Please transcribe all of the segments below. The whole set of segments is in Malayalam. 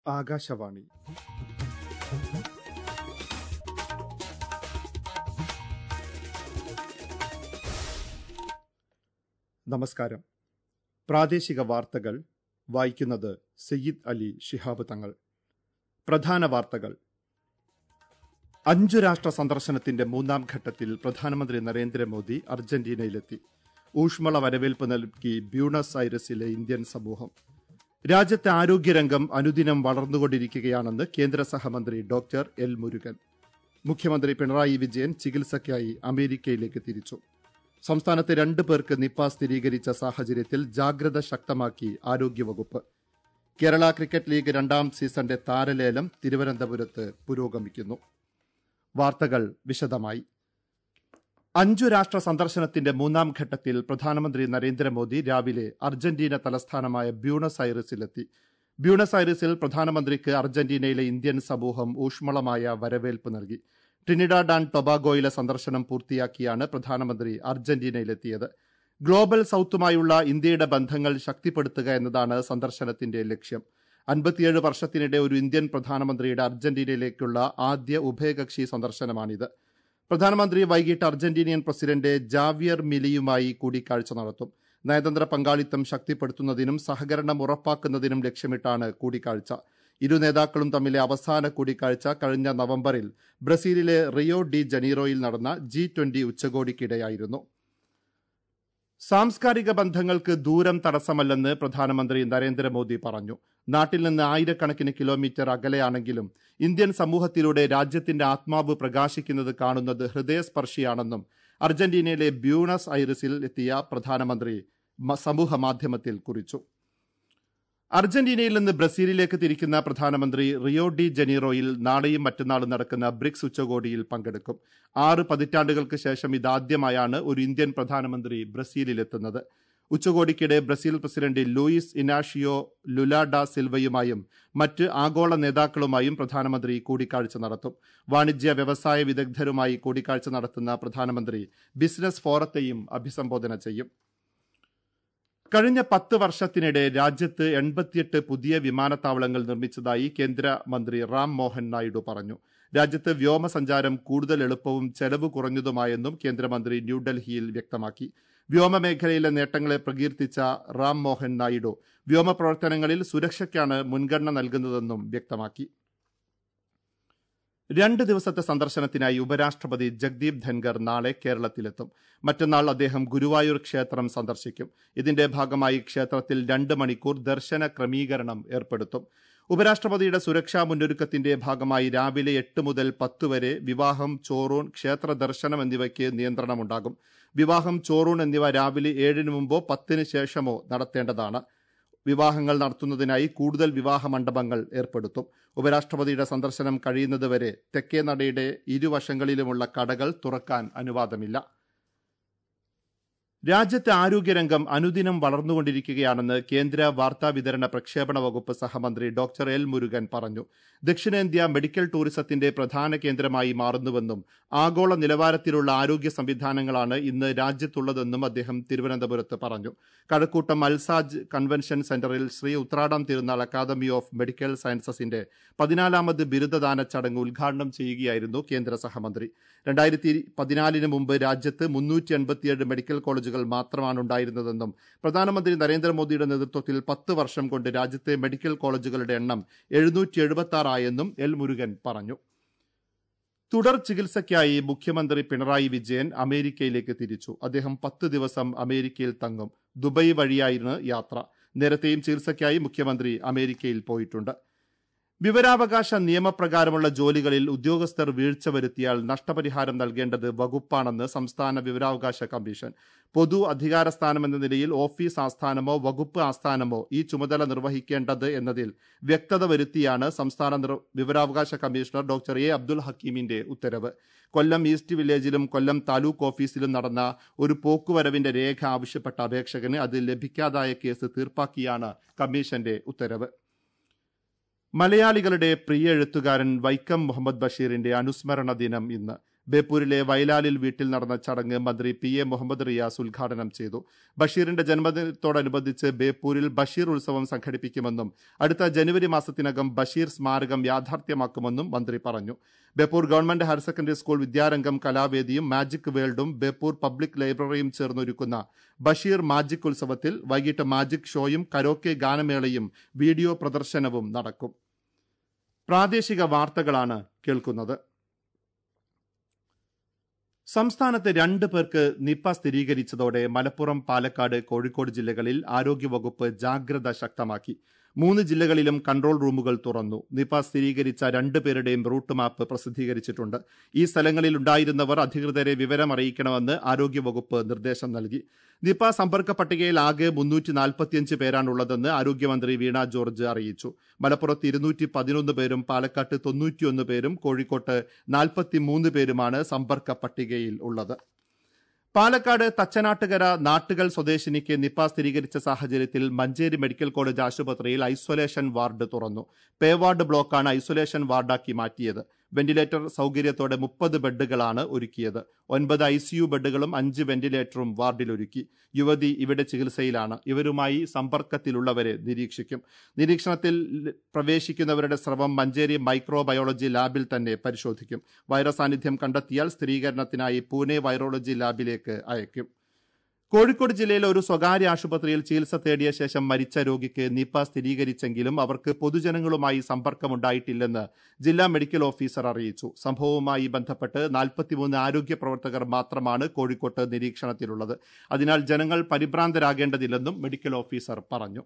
ആകാശവാണി നമസ്കാരം പ്രാദേശിക വാർത്തകൾ വായിക്കുന്നത് സയ്യിദ് അലി ശിഹാബ് തങ്ങൾ പ്രധാന വാർത്തകൾ അഞ്ചു രാഷ്ട്ര സന്ദർശനത്തിന്റെ മൂന്നാം ഘട്ടത്തിൽ പ്രധാനമന്ത്രി നരേന്ദ്രമോദി അർജന്റീനയിലെത്തി ഊഷ്മള വരവേൽപ്പ് നൽകി ബ്യൂണസ് ഐറസിലെ ഇന്ത്യൻ സമൂഹം രാജ്യത്തെ ആരോഗ്യരംഗം അനുദിനം വളർന്നുകൊണ്ടിരിക്കുകയാണെന്ന് കേന്ദ്ര സഹമന്ത്രി ഡോക്ടർ എൽ മുരുകൻ മുഖ്യമന്ത്രി പിണറായി വിജയൻ ചികിത്സയ്ക്കായി അമേരിക്കയിലേക്ക് തിരിച്ചു സംസ്ഥാനത്ത് രണ്ടു പേർക്ക് നിപ്പ സ്ഥിരീകരിച്ച സാഹചര്യത്തിൽ ജാഗ്രത ശക്തമാക്കി ആരോഗ്യവകുപ്പ് കേരള ക്രിക്കറ്റ് ലീഗ് രണ്ടാം സീസണിന്റെ താരലേലം തിരുവനന്തപുരത്ത് പുരോഗമിക്കുന്നു വാർത്തകൾ വിശദമായി അഞ്ചു രാഷ്ട്ര സന്ദർശനത്തിന്റെ മൂന്നാം ഘട്ടത്തിൽ പ്രധാനമന്ത്രി നരേന്ദ്രമോദി രാവിലെ അർജന്റീന തലസ്ഥാനമായ ബ്യൂണസ് ഐറിസിലെത്തി ബ്യൂണസ് ഐറിസിൽ പ്രധാനമന്ത്രിക്ക് അർജന്റീനയിലെ ഇന്ത്യൻ സമൂഹം ഊഷ്മളമായ വരവേൽപ്പ് നൽകി ട്രിനിഡാഡ് ആൻഡ് ടൊബാഗോയിലെ സന്ദർശനം പൂർത്തിയാക്കിയാണ് പ്രധാനമന്ത്രി അർജന്റീനയിലെത്തിയത് ഗ്ലോബൽ സൌത്തുമായുള്ള ഇന്ത്യയുടെ ബന്ധങ്ങൾ ശക്തിപ്പെടുത്തുക എന്നതാണ് സന്ദർശനത്തിന്റെ ലക്ഷ്യം അൻപത്തിയേഴ് വർഷത്തിനിടെ ഒരു ഇന്ത്യൻ പ്രധാനമന്ത്രിയുടെ അർജന്റീനയിലേക്കുള്ള ആദ്യ ഉഭയകക്ഷി സന്ദർശനമാണിത് പ്രധാനമന്ത്രി വൈകിട്ട് അർജന്റീനിയൻ പ്രസിഡന്റ് ജാവിയർ മിലിയുമായി കൂടിക്കാഴ്ച നടത്തും നയതന്ത്ര പങ്കാളിത്തം ശക്തിപ്പെടുത്തുന്നതിനും സഹകരണം ഉറപ്പാക്കുന്നതിനും ലക്ഷ്യമിട്ടാണ് കൂടിക്കാഴ്ച ഇരു നേതാക്കളും തമ്മിലെ അവസാന കൂടിക്കാഴ്ച കഴിഞ്ഞ നവംബറിൽ ബ്രസീലിലെ റിയോ ഡി ജനീറോയിൽ നടന്ന ജി ട്വന്റി ഉച്ചകോടിക്കിടെയായിരുന്നു സാംസ്കാരിക ബന്ധങ്ങൾക്ക് ദൂരം തടസ്സമല്ലെന്ന് പ്രധാനമന്ത്രി നരേന്ദ്രമോദി പറഞ്ഞു നാട്ടിൽ നിന്ന് ആയിരക്കണക്കിന് കിലോമീറ്റർ അകലെയാണെങ്കിലും ഇന്ത്യൻ സമൂഹത്തിലൂടെ രാജ്യത്തിന്റെ ആത്മാവ് പ്രകാശിക്കുന്നത് കാണുന്നത് ഹൃദയസ്പർശിയാണെന്നും അർജന്റീനയിലെ ബ്യൂണസ് ഐറിസിൽ എത്തിയ പ്രധാനമന്ത്രി സമൂഹ മാധ്യമത്തിൽ കുറിച്ചു അർജന്റീനയിൽ നിന്ന് ബ്രസീലിലേക്ക് തിരിക്കുന്ന പ്രധാനമന്ത്രി റിയോ ഡി ജനീറോയിൽ നാളെയും മറ്റന്നാളും നടക്കുന്ന ബ്രിക്സ് ഉച്ചകോടിയിൽ പങ്കെടുക്കും ആറ് പതിറ്റാണ്ടുകൾക്ക് ശേഷം ഇതാദ്യമായാണ് ഒരു ഇന്ത്യൻ പ്രധാനമന്ത്രി ബ്രസീലിലെത്തുന്നത് ഉച്ചകോടിക്കിടെ Brazil president Luiz Inacio Lula da സിൽവയുമായും മറ്റ് ആഗോള നേതാക്കളുമായും പ്രധാനമന്ത്രി കൂടിക്കാഴ്ച നടത്തും വാണിജ്യ വ്യവസായ വിദഗ്ധരുമായി കൂടിക്കാഴ്ച നടത്തുന്ന പ്രധാനമന്ത്രി ബിസിനസ് ഫോറത്തെയും അഭിസംബോധന ചെയ്യും കഴിഞ്ഞ പത്ത് വർഷത്തിനിടെ രാജ്യത്ത് എൺപത്തിയെട്ട് പുതിയ വിമാനത്താവളങ്ങൾ നിർമ്മിച്ചതായി കേന്ദ്രമന്ത്രി റാം മോഹൻ നായിഡു പറഞ്ഞു രാജ്യത്ത് വ്യോമസഞ്ചാരം കൂടുതൽ എളുപ്പവും ചെലവ് കുറഞ്ഞതുമായെന്നും കേന്ദ്രമന്ത്രി ന്യൂഡൽഹിയിൽ വ്യക്തമാക്കി വ്യോമമേഖലയിലെ നേട്ടങ്ങളെ പ്രകീർത്തിച്ച റാം മോഹൻ നായിഡു വ്യോമ പ്രവർത്തനങ്ങളിൽ സുരക്ഷയ്ക്കാണ് മുൻഗണന നൽകുന്നതെന്നും വ്യക്തമാക്കി രണ്ട് ദിവസത്തെ സന്ദർശനത്തിനായി ഉപരാഷ്ട്രപതി ജഗ്ദീപ് ധൻഖർ നാളെ കേരളത്തിലെത്തും മറ്റന്നാൾ അദ്ദേഹം ഗുരുവായൂർ ക്ഷേത്രം സന്ദർശിക്കും ഇതിന്റെ ഭാഗമായി ക്ഷേത്രത്തിൽ രണ്ട് മണിക്കൂർ ദർശന ക്രമീകരണം ഏർപ്പെടുത്തും ഉപരാഷ്ട്രപതിയുടെ സുരക്ഷാ മുന്നൊരുക്കത്തിന്റെ ഭാഗമായി രാവിലെ എട്ട് മുതൽ പത്ത് വരെ വിവാഹം ചോറൂൺ ക്ഷേത്ര ദർശനം എന്നിവയ്ക്ക് നിയന്ത്രണമുണ്ടാകും വിവാഹം ചോറൂൺ എന്നിവ രാവിലെ ഏഴിന് മുമ്പോ പത്തിന് ശേഷമോ നടത്തേണ്ടതാണ് വിവാഹങ്ങൾ നടത്തുന്നതിനായി കൂടുതൽ വിവാഹ മണ്ഡപങ്ങൾ ഏർപ്പെടുത്തും ഉപരാഷ്ട്രപതിയുടെ സന്ദർശനം കഴിയുന്നതുവരെ തെക്കേ നടയുടെ ഇരുവശങ്ങളിലുമുള്ള കടകൾ തുറക്കാൻ അനുവാദമില്ല രാജ്യത്തെ ആരോഗ്യരംഗം അനുദിനം വളർന്നുകൊണ്ടിരിക്കുകയാണെന്ന് കേന്ദ്ര വാർത്താവിതരണ പ്രക്ഷേപണ വകുപ്പ് സഹമന്ത്രി ഡോക്ടർ എൽ മുരുകൻ പറഞ്ഞു ദക്ഷിണേന്ത്യ മെഡിക്കൽ ടൂറിസത്തിന്റെ പ്രധാന കേന്ദ്രമായി മാറുന്നുവെന്നും ആഗോള നിലവാരത്തിലുള്ള ആരോഗ്യ സംവിധാനങ്ങളാണ് ഇന്ന് രാജ്യത്തുള്ളതെന്നും അദ്ദേഹം തിരുവനന്തപുരത്ത് പറഞ്ഞു കഴക്കൂട്ടം അൽസാജ് കൺവെൻഷൻ സെന്ററിൽ Sree Uthradom Thirunal academy of medical സയൻസസിന്റെ പതിനാലാമത് ബിരുദദാന ചടങ്ങ് ഉദ്ഘാടനം ചെയ്യുകയായിരുന്നു കേന്ദ്ര സഹമന്ത്രി രണ്ടായിരത്തി പതിനാലിന് മുമ്പ് രാജ്യത്ത് മുന്നൂറ്റി എൺപത്തിയേഴ് മെഡിക്കൽ കോളേജുകൾ മാത്രമാണ് ഉണ്ടായിരുന്നതെന്നും പ്രധാനമന്ത്രി നരേന്ദ്രമോദിയുടെ നേതൃത്വത്തിൽ പത്ത് വർഷം കൊണ്ട് രാജ്യത്തെ മെഡിക്കൽ കോളേജുകളുടെ എണ്ണം എഴുന്നൂറ്റി എഴുപത്തി ആറായെന്നും എൽ മുരുകൻ പറഞ്ഞു തുടർ ചികിത്സയ്ക്കായി മുഖ്യമന്ത്രി പിണറായി വിജയൻ അമേരിക്കയിലേക്ക് തിരിച്ചു അദ്ദേഹം പത്ത് ദിവസം അമേരിക്കയിൽ തങ്ങും ദുബൈ വഴിയായിരുന്നു യാത്ര നേരത്തെയും ചികിത്സയ്ക്കായി മുഖ്യമന്ത്രി അമേരിക്കയിൽ പോയിട്ടുണ്ട് വിവരാവകാശ നിയമപ്രകാരമുള്ള ജോലികളിൽ ഉദ്യോഗസ്ഥർ വീഴ്ച വരുത്തിയാൽ നഷ്ടപരിഹാരം നൽകേണ്ടത് വകുപ്പാണെന്ന് സംസ്ഥാന വിവരാവകാശ കമ്മീഷൻ പൊതു അധികാര സ്ഥാനമെന്ന നിലയിൽ ഓഫീസ് ആസ്ഥാനമോ വകുപ്പ് ആസ്ഥാനമോ ഈ ചുമതല നിർവഹിക്കേണ്ടത് എന്നതിൽ വ്യക്തത വരുത്തിയാണ് സംസ്ഥാന വിവരാവകാശ കമ്മീഷണർ ഡോക്ടർ എ അബ്ദുൽ ഹക്കീമിന്റെ ഉത്തരവ് കൊല്ലം ഈസ്റ്റ് വില്ലേജിലും കൊല്ലം താലൂക്ക് ഓഫീസിലും നടന്ന ഒരു പോക്കുവരവിന്റെ രേഖ ആവശ്യപ്പെട്ട അപേക്ഷകന് അത് ലഭിക്കാതായ കേസ് തീർപ്പാക്കിയാണ് കമ്മീഷന്റെ ഉത്തരവ് മലയാളികളുടെ പ്രിയ എഴുത്തുകാരൻ വൈക്കം മുഹമ്മദ് ബഷീറിന്റെ അനുസ്മരണ ദിനം ഇന്ന് ബേപ്പൂരിലെ വയലാലിൽ വീട്ടിൽ നടന്ന ചടങ്ങ് മന്ത്രി പി എ മുഹമ്മദ് റിയാസ് ഉദ്ഘാടനം ചെയ്തു ബഷീറിന്റെ ജന്മദിനത്തോടനുബന്ധിച്ച് ബേപ്പൂരിൽ ബഷീർ ഉത്സവം സംഘടിപ്പിക്കുമെന്നും അടുത്ത ജനുവരി മാസത്തിനകം ബഷീർ സ്മാരകം യാഥാർത്ഥ്യമാക്കുമെന്നും മന്ത്രി പറഞ്ഞു Beypore government higher secondary school വിദ്യാരംഗം കലാവേദിയും മാജിക് വേൾഡും ബേപ്പൂർ പബ്ലിക് ലൈബ്രറിയും ചേർന്നൊരുക്കുന്ന ബഷീർ മാജിക് ഉത്സവത്തിൽ വൈകിട്ട് മാജിക് ഷോയും കരോക്കെ ഗാനമേളയും വീഡിയോ പ്രദർശനവും നടക്കും പ്രാദേശിക വാർത്തകളാണ് കേൾക്കുന്നത് സംസ്ഥാനത്ത് രണ്ട് പേർക്ക് നിപ്പ സ്ഥിരീകരിച്ചതോടെ മലപ്പുറം പാലക്കാട് കോഴിക്കോട് ജില്ലകളിൽ ആരോഗ്യവകുപ്പ് ജാഗ്രത ശക്തമാക്കി മൂന്ന് ജില്ലകളിലും കൺട്രോൾ റൂമുകൾ തുറന്നു നിപ സ്ഥിരീകരിച്ച രണ്ട് പേരുടെയും റൂട്ട് മാപ്പ് പ്രസിദ്ധീകരിച്ചിട്ടുണ്ട് ഈ സ്ഥലങ്ങളിൽ ഉണ്ടായിരുന്നവർ അധികൃതരെ വിവരമറിയിക്കണമെന്ന് ആരോഗ്യവകുപ്പ് നിർദ്ദേശം നൽകി നിപ സമ്പർക്ക പട്ടികയിൽ ആകെ മുന്നൂറ്റി നാൽപ്പത്തിയഞ്ച് പേരാണുള്ളതെന്ന് ആരോഗ്യമന്ത്രി വീണ ജോർജ് അറിയിച്ചു മലപ്പുറത്ത് ഇരുന്നൂറ്റി പതിനൊന്ന് പേരും പാലക്കാട്ട് തൊണ്ണൂറ്റിയൊന്ന് പേരും കോഴിക്കോട്ട് നാൽപ്പത്തിമൂന്ന് പേരുമാണ് സമ്പർക്ക പട്ടികയിൽ ഉള്ളത് പാലക്കാട് തച്ചനാട്ടുകര നാട്ടുകൾ സ്വദേശിനിക്ക് നിപ്പ സ്ഥിരീകരിച്ച സാഹചര്യത്തിൽ മഞ്ചേരി മെഡിക്കൽ കോളേജ് ആശുപത്രിയിൽ ഐസൊലേഷൻ വാർഡ് തുറന്നു പേവാർഡ് ബ്ലോക്കാണ് ഐസൊലേഷൻ വാർഡാക്കി മാറ്റിയത് വെന്റിലേറ്റർ സൗകര്യത്തോടെ മുപ്പത് ബെഡുകളാണ് ഒരുക്കിയത് ഒൻപത് ഐ സിയു ബെഡുകളും അഞ്ച് വെന്റിലേറ്ററും വാർഡിലൊരുക്കി യുവതി ഇവിടെ ചികിത്സയിലാണ് ഇവരുമായി സമ്പർക്കത്തിലുള്ളവരെ നിരീക്ഷിക്കും നിരീക്ഷണത്തിൽ പ്രവേശിക്കുന്നവരുടെ സ്രവം മഞ്ചേരി മൈക്രോബയോളജി ലാബിൽ തന്നെ പരിശോധിക്കും വൈറസ് സാന്നിധ്യം കണ്ടെത്തിയാൽ സ്ഥിരീകരണത്തിനായി പൂനെ വൈറോളജി ലാബിലേക്ക് അയക്കും കോഴിക്കോട് ജില്ലയിലെ ഒരു സ്വകാര്യ ആശുപത്രിയിൽ ചികിത്സ തേടിയ ശേഷം മരിച്ച രോഗിക്ക് നിപ സ്ഥിരീകരിച്ചെങ്കിലും അവർക്ക് പൊതുജനങ്ങളുമായി സമ്പർക്കമുണ്ടായിട്ടില്ലെന്ന് ജില്ലാ മെഡിക്കൽ ഓഫീസർ അറിയിച്ചു സംഭവവുമായി ബന്ധപ്പെട്ട് നാൽപ്പത്തിമൂന്ന് ആരോഗ്യ പ്രവർത്തകർ മാത്രമാണ് കോഴിക്കോട്ട് നിരീക്ഷണത്തിലുള്ളത് അതിനാൽ ജനങ്ങൾ പരിഭ്രാന്തരാകേണ്ടതില്ലെന്നും മെഡിക്കൽ ഓഫീസർ പറഞ്ഞു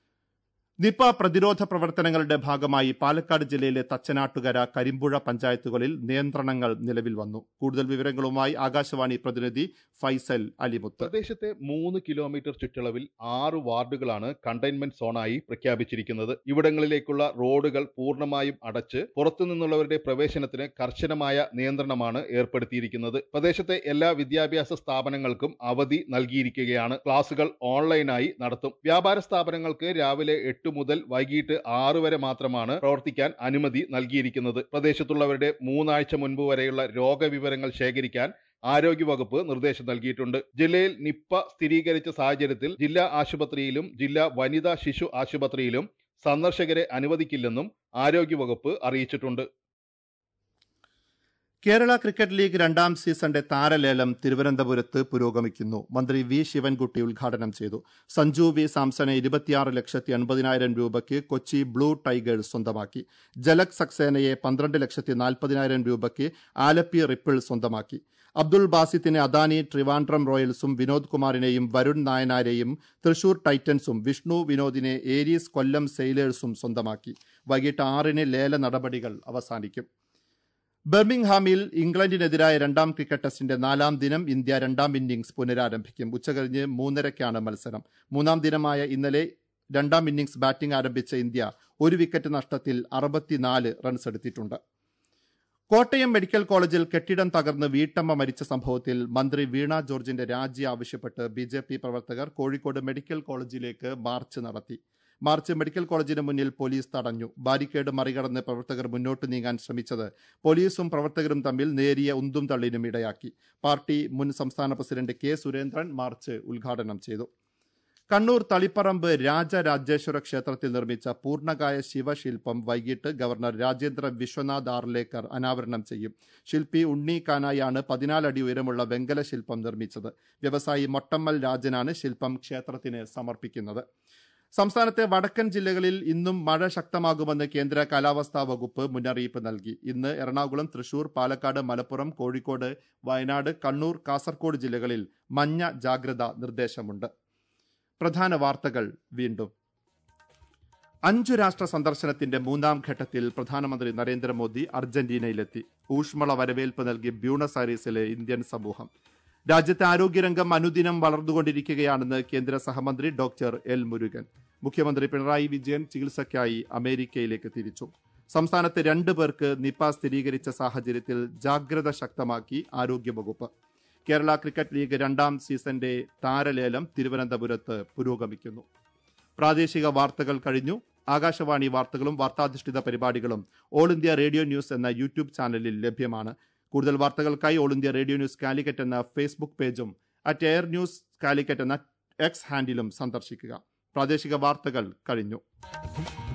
നിപ പ്രതിരോധ പ്രവർത്തനങ്ങളുടെ ഭാഗമായി പാലക്കാട് ജില്ലയിലെ തച്ചനാട്ടുകര കരിമ്പുഴ പഞ്ചായത്തുകളിൽ നിയന്ത്രണങ്ങൾ നിലവിൽ വന്നു കൂടുതൽ വിവരങ്ങളുമായി ആകാശവാണി പ്രതിനിധി ഫൈസൽ അലിമുത്ത് പ്രദേശത്തെ മൂന്ന് കിലോമീറ്റർ ചുറ്റളവിൽ ആറ് വാർഡുകളാണ് കണ്ടെയ്ൻമെന്റ് സോണായി പ്രഖ്യാപിച്ചിരിക്കുന്നത് ഇവിടങ്ങളിലേക്കുള്ള റോഡുകൾ പൂർണ്ണമായും അടച്ച് പുറത്തുനിന്നുള്ളവരുടെ പ്രവേശനത്തിന് കർശനമായ നിയന്ത്രണമാണ് ഏർപ്പെടുത്തിയിരിക്കുന്നത് പ്രദേശത്തെ എല്ലാ വിദ്യാഭ്യാസ സ്ഥാപനങ്ങൾക്കും അവധി നൽകിയിരിക്കുകയാണ് ക്ലാസുകൾ ഓൺലൈനായി നടത്തും വ്യാപാര സ്ഥാപനങ്ങൾക്ക് രാവിലെ എട്ട് മുതൽ വൈകിട്ട് ആറ് വരെ മാത്രമാണ് പ്രവർത്തിക്കാൻ അനുമതി നൽകിയിരിക്കുന്നത് പ്രദേശത്തുള്ളവരുടെ മൂന്നാഴ്ച മുൻപ് വരെയുള്ള രോഗവിവരങ്ങൾ ശേഖരിക്കാൻ ആരോഗ്യവകുപ്പ് നിർദ്ദേശം നൽകിയിട്ടുണ്ട് ജില്ലയിൽ നിപ്പ സ്ഥിരീകരിച്ച സാഹചര്യത്തിൽ ജില്ലാ ആശുപത്രിയിലും ജില്ലാ വനിതാ ശിശു ആശുപത്രിയിലും സന്ദർശകരെ അനുവദിക്കില്ലെന്നും ആരോഗ്യവകുപ്പ് അറിയിച്ചിട്ടുണ്ട് കേരള ക്രിക്കറ്റ് ലീഗ് രണ്ടാം സീസണിന്റെ താരലേലം തിരുവനന്തപുരത്ത് പുരോഗമിക്കുന്നു മന്ത്രി വി ശിവൻകുട്ടി ഉദ്ഘാടനം ചെയ്തു സഞ്ജു വി സാംസണെ ഇരുപത്തിയാറ് ലക്ഷത്തി അൻപതിനായിരം രൂപയ്ക്ക് കൊച്ചി ബ്ലൂ ടൈഗേഴ്സ് സ്വന്തമാക്കി ജലക് സക്സേനയെ പന്ത്രണ്ട് ലക്ഷത്തി നാൽപ്പതിനായിരം രൂപയ്ക്ക് ആലപ്പി റിപ്പിൾ സ്വന്തമാക്കി അബ്ദുൾ ബാസിത്തിനെ അദാനി ട്രിവാൻഡ്രം റോയൽസും വിനോദ് കുമാറിനെയും വരുൺ നായനാരെയും തൃശൂർ ടൈറ്റൻസും വിഷ്ണു വിനോദിനെ ഏരീസ് കൊല്ലം സെയിലേഴ്സും സ്വന്തമാക്കി വൈകിട്ട് ആറിന് ലേല നടപടികൾ അവസാനിക്കും ബർമിംഗ്ഹാമിൽ ഇംഗ്ലണ്ടിനെതിരായ രണ്ടാം ക്രിക്കറ്റ് ടെസ്റ്റിന്റെ നാലാം ദിനം ഇന്ത്യ രണ്ടാം ഇന്നിംഗ്സ് പുനരാരംഭിക്കും ഉച്ചകഴിഞ്ഞ് മൂന്നരയ്ക്കാണ് മത്സരം മൂന്നാം ദിനമായ ഇന്നലെ രണ്ടാം ഇന്നിംഗ്സ് ബാറ്റിംഗ് ആരംഭിച്ച ഇന്ത്യ ഒരു വിക്കറ്റ് നഷ്ടത്തിൽ അറുപത്തിനാല് റൺസ് എടുത്തിട്ടുണ്ട് കോട്ടയം മെഡിക്കൽ കോളേജിൽ കെട്ടിടം തകർന്ന് വീട്ടമ്മ മരിച്ച സംഭവത്തിൽ മന്ത്രി വീണ ജോർജിന്റെ രാജി ആവശ്യപ്പെട്ട് ബി ജെ പി പ്രവർത്തകർ കോഴിക്കോട് മെഡിക്കൽ കോളേജിലേക്ക് മാർച്ച് നടത്തി മാർച്ച് മെഡിക്കൽ കോളേജിന് മുന്നിൽ പോലീസ് തടഞ്ഞു ബാരിക്കേഡ് മറികടന്ന് പ്രവർത്തകർ മുന്നോട്ട് നീങ്ങാൻ ശ്രമിച്ചത് പോലീസും പ്രവർത്തകരും തമ്മിൽ നേരിയ ഉന്തും തള്ളിനും ഇടയാക്കി പാർട്ടി മുൻ സംസ്ഥാന പ്രസിഡന്റ് കെ സുരേന്ദ്രൻ മാർച്ച് ഉദ്ഘാടനം ചെയ്തു കണ്ണൂർ തളിപ്പറമ്പ് രാജരാജേശ്വര ക്ഷേത്രത്തിൽ നിർമ്മിച്ച പൂർണ്ണകായ ശിവശില്പം വൈകിട്ട് ഗവർണർ രാജേന്ദ്ര വിശ്വനാഥ് ആർലേക്കർ അനാവരണം ചെയ്യും ശില്പി ഉണ്ണി കാനായാണ് പതിനാലടി ഉയരമുള്ള വെങ്കല ശില്പം നിർമ്മിച്ചത് വ്യവസായി മൊട്ടമ്മൽ രാജനാണ് ശില്പം ക്ഷേത്രത്തിന് സമർപ്പിക്കുന്നത് സംസ്ഥാനത്തെ വടക്കൻ ജില്ലകളിൽ ഇന്നും മഴ ശക്തമാകുമെന്ന് കേന്ദ്ര കാലാവസ്ഥാ വകുപ്പ് മുന്നറിയിപ്പ് നൽകി ഇന്ന് എറണാകുളം തൃശൂർ പാലക്കാട് മലപ്പുറം കോഴിക്കോട് വയനാട് കണ്ണൂർ കാസർഗോഡ് ജില്ലകളിൽ മഞ്ഞ ജാഗ്രതാ നിർദ്ദേശമുണ്ട് പ്രധാന വാർത്തകൾ വീണ്ടും അഞ്ചു രാഷ്ട്ര സന്ദർശനത്തിന്റെ മൂന്നാം ഘട്ടത്തിൽ പ്രധാനമന്ത്രി നരേന്ദ്രമോദി അർജന്റീനയിലെത്തി ഊഷ്മള വരവേൽപ്പ് നൽകി ബ്യൂണസ് ആരീസിലെ ഇന്ത്യൻ സമൂഹം രാജ്യത്തെ ആരോഗ്യരംഗം അനുദിനം വളർന്നുകൊണ്ടിരിക്കുകയാണെന്ന് കേന്ദ്ര സഹമന്ത്രി ഡോക്ടർ എൽ മുരുകൻ മുഖ്യമന്ത്രി പിണറായി വിജയൻ ചികിത്സയ്ക്കായി അമേരിക്കയിലേക്ക് തിരിച്ചു സംസ്ഥാനത്ത് രണ്ടു പേർക്ക് നിപ സ്ഥിരീകരിച്ച സാഹചര്യത്തിൽ ജാഗ്രത ശക്തമാക്കി ആരോഗ്യവകുപ്പ് കേരള ക്രിക്കറ്റ് ലീഗ് രണ്ടാം സീസന്റെ താരലേലം തിരുവനന്തപുരത്ത് പുരോഗമിക്കുന്നു പ്രാദേശിക വാർത്തകൾ കഴിഞ്ഞു ആകാശവാണി വാർത്തകളും വാർത്താധിഷ്ഠിത പരിപാടികളും ഓൾ ഇന്ത്യ റേഡിയോ ന്യൂസ് എന്ന യൂട്യൂബ് ചാനലിൽ ലഭ്യമാണ് കൂടുതൽ വാർത്തകൾക്കായി all India radio news Calicut എന്ന ഫേസ്ബുക്ക് പേജും അറ്റ് എയർ ന്യൂസ് കാലിക്കറ്റ് എന്ന എക്സ് ഹാൻഡിലും സന്ദർശിക്കുക പ്രാദേശിക വാർത്തകൾ കഴിഞ്ഞു